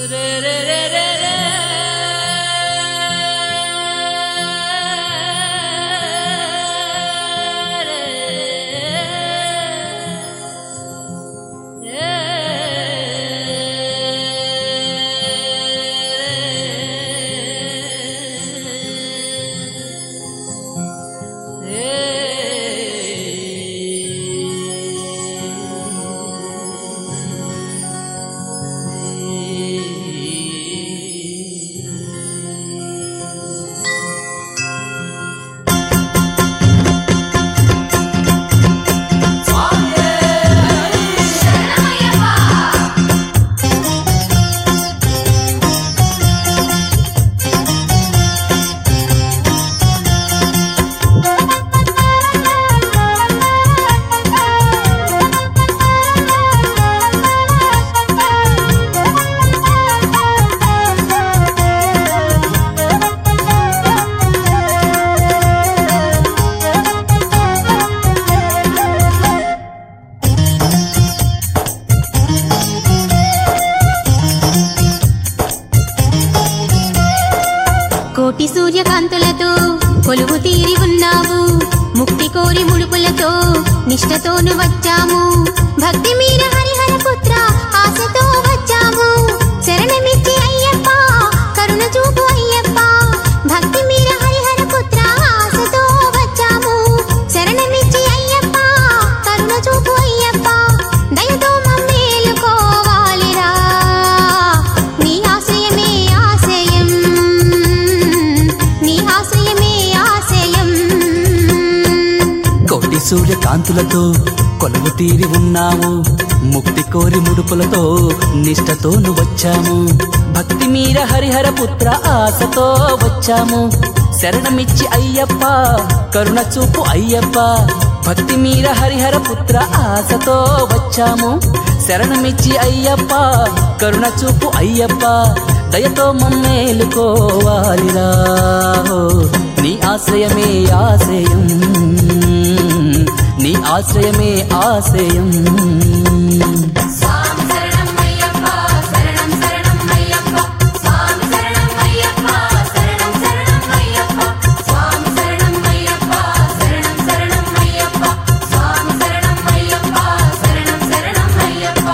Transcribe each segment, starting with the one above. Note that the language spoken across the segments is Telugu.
కోటి సూర్యకాంతులతో కొలువు తీరి ఉన్నావు ముక్తి కోరి ముడుపులతో నిష్టతోను వచ్చాము భక్తి మీర హరిహర పుత్ర ఆశతో వచ్చాము శరణమిచ్చి అయ్యప్ప కరుణ చూపు అయ్యప్ప భక్తి మీర హరిహర పుత్ర ఆశతో వచ్చాము శరణమిచ్చి అయ్యప్ప కరుణ చూపు అయ్యప్ప దయతో మమ్మేలుకోవాలిరా నీ ఆశ్రయమే ఆశయం నీ ఆశ్రయమే ఆశయం కోటి సూర్యకాంతులతో కొలువు తీరి ఉన్నాము ముక్తి కోరి ముడుపులతో నిష్టతోను వచ్చాము భక్తి మీర హరిహర పుత్ర ఆశతో వచ్చాము శరణమిచ్చి అయ్యప్ప కరుణ చూపు అయ్యప్ప భక్తి మీర హరిహర పుత్ర ఆశతో వచ్చాము శరణమిచ్చి అయ్యప్ప కరుణ చూపు అయ్యప్ప దయతో మమ్మేలుకోవాలిరా ఓ, నీ ఆశ్రయమే ఆశయం నీ ఆశ్రయమే ఆశయం స్వామి శరణం అయ్యప్ప శరణం శరణం అయ్యప్ప స్వామి శరణం అయ్యప్ప శరణం శరణం అయ్యప్ప స్వామి శరణం అయ్యప్ప శరణం శరణం అయ్యప్ప స్వామి శరణం అయ్యప్ప శరణం శరణం అయ్యప్ప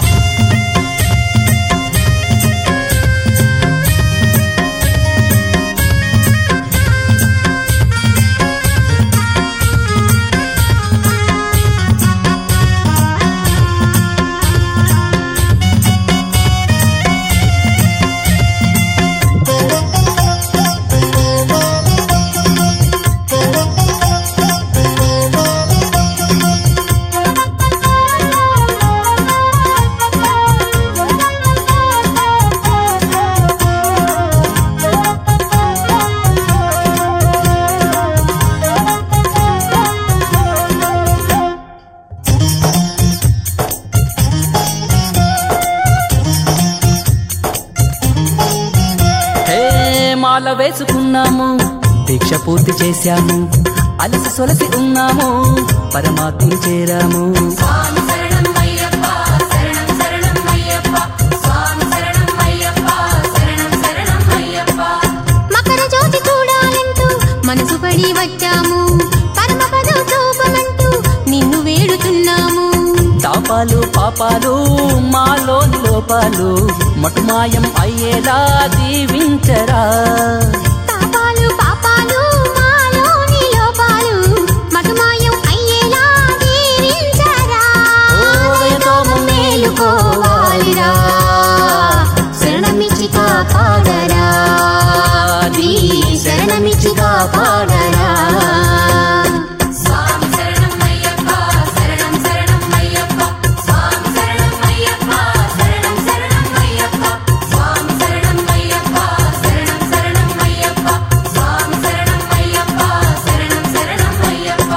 హే మాల వేసుకున్నాము దీక్ష పూర్తి చేశాము అలసి సొలసి ఉన్నాము పరమాత్మని చేరాము స్వామి శరణం అయ్యప్ప శరణం శరణం అయ్యప్ప స్వామి శరణం అయ్యప్ప శరణం శరణం అయ్యప్ప మకర జ్యోతి చూడాలంటూ మనసు పడి వచ్చాము పరమపదం చూపమంటూ నిన్ను వేడుతున్నాము తాపాలు పాపాలు మాలోని లోపాలు మటుమాయం అయ్యేలా దీవించరా తాపాలు పాపాలు మాలోని లోపాలు మటుమాయం అయ్యేలా దీవించరా ఓదయతో మేలుకోవాలిరా శరణమిచ్చి కాపాడరా నీ శరణమిచ్చి కాపాడరా స్వామి శరణం అయ్యప్ప శరణం శరణం అయ్యప్ప స్వామి శరణం అయ్యప్ప శరణం శరణం అయ్యప్ప స్వామి శరణం అయ్యప్ప శరణం శరణం అయ్యప్ప స్వామి శరణం అయ్యప్ప శరణం శరణం అయ్యప్ప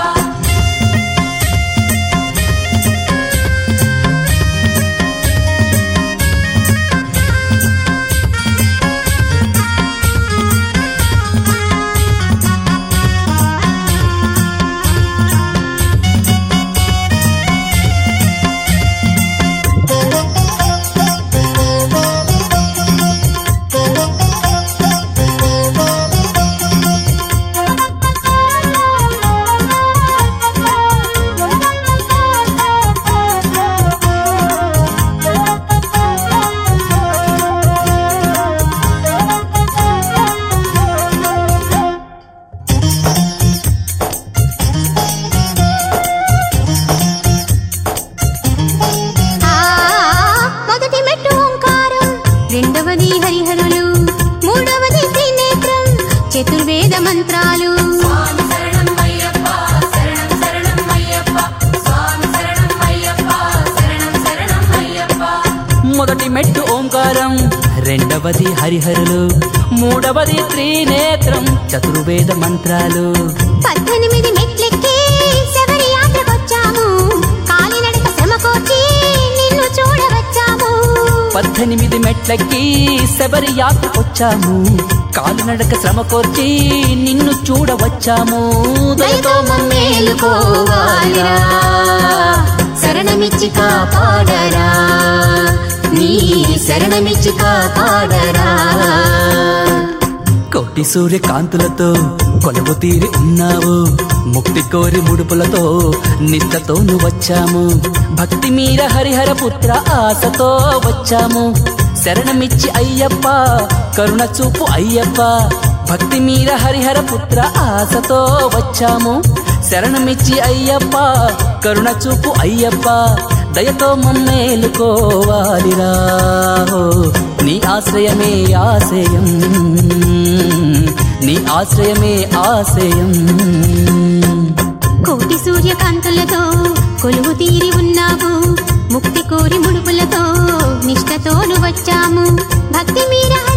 మొదటి మెట్టు ఓంకారం రెండవది హరిహరులు మూడవది త్రినేత్రం చతుర్వేద మంత్రాలు పద్దెనిమిది మెట్లెక్కి శబరి యాత్రకొచ్చాము కాలినడక శ్రమ కోర్చి నిన్ను చూడవచ్చాము పద్దెనిమిది మెట్లకి శబరి యాత్రకొచ్చాము కాలినడక శ్రమ కోర్చి నిన్ను చూడవచ్చాము దయతో మమ్మేలుకోవాలిరా శరణమిచ్చి కాపాడరా నీ శరణమిచ్చి కాపాడరా కోటి సూర్యకాంతులతో కొలువు తీరి ఉన్నావు ముక్తి కోరి ముడుపులతో నిష్టతోను వచ్చాము భక్తి మీర హరిహర పుత్ర ఆశతో వచ్చాము శరణమిచ్చి అయ్యప్ప కరుణ చూపు అయ్యప్ప భక్తి మీర హరిహర పుత్ర ఆశతో వచ్చాము శరణమిచ్చి అయ్యప్ప కరుణ చూపు అయ్యప్ప దయతో మమ్మేలుకోవాలిరా నీ ఆశ్రయమే ఆశయం నీ ఆశ్రయమే ఆశయం కోటి సూర్యకాంతులతో కొలువు తీరి ఉన్నావు ముక్తి కోరి ముడుపులతో నిష్టతోను వచ్చాము భక్తి మీర